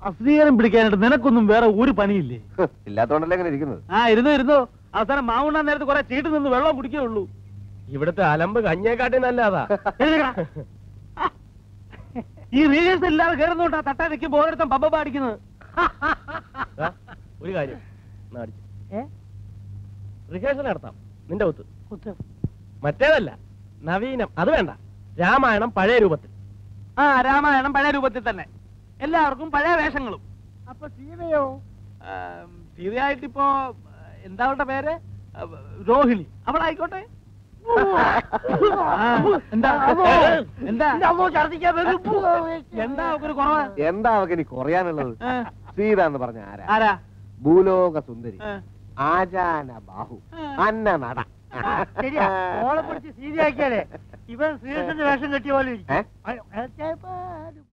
അസ്വീകാരം പിടിക്കാനായിട്ട് നിനക്കൊന്നും വേറെ ഒരു പണിയില്ലേ ഇല്ലാത്തോണ്ടല്ലേ ഇങ്ങനെ ഇരിക്കുന്നത് ആ ഇരുന്നു ഇരുന്നു അവസാനം മാവുണ്ണാൻ നേരത്ത് കുറെ ചീട്ട് നിന്ന് വെള്ളം കുടിക്കേ ഉള്ളൂ ഇവിടുത്തെ അലമ്പ് കഞ്ഞേക്കാട്ടി നല്ലതാ എഴുന്നേക്കടാ. ആ. ഈ റീൽസ് ഇല്ലാതെ കയറുന്നോണ്ടാ തട്ടാ നിൽക്കുമ്പോ ഓരോരുത്തൻ പമ്പ പാടിക്കുന്നത് ദാ, ഒരു കാര്യം റിഹേഴ്സൽ നടത്താം നിന്റെ ഒത്ത് മറ്റേതല്ല നവീനം അത് വേണ്ട രാമായണം പഴയ രൂപത്തിൽ ആ രാമായണം പഴയ രൂപത്തിൽ തന്നെ എല്ലാവർക്കും പഴയ വേഷങ്ങളും അപ്പൊ സീതയോ ആ, സീതയായിട്ടിപ്പോ എന്താ അവളുടെ പേര് ആ, രോഹിണി അവളായിക്കോട്ടെ ആ, എന്താ എന്താ എന്താ അവക്കൊരു കുറവ് എന്താ അവക്ക് ഇനി കുറയാനുള്ളത് ആ, സീത എന്ന് പറഞ്ഞ ആരാ ആരാ ഭൂലോക സുന്ദരി ആ, ആചാന ബാഹു അന്ന നട ശരിയാ ഓളെ പിടിച്ച് സീതയാക്കിയാലേ ഇവൻ ശ്രീകൃഷ്ണന്റെ വേഷം കെട്ടിയ പോലെ ഇരിക്കും. ഏ? അയ്യോ, ഏ,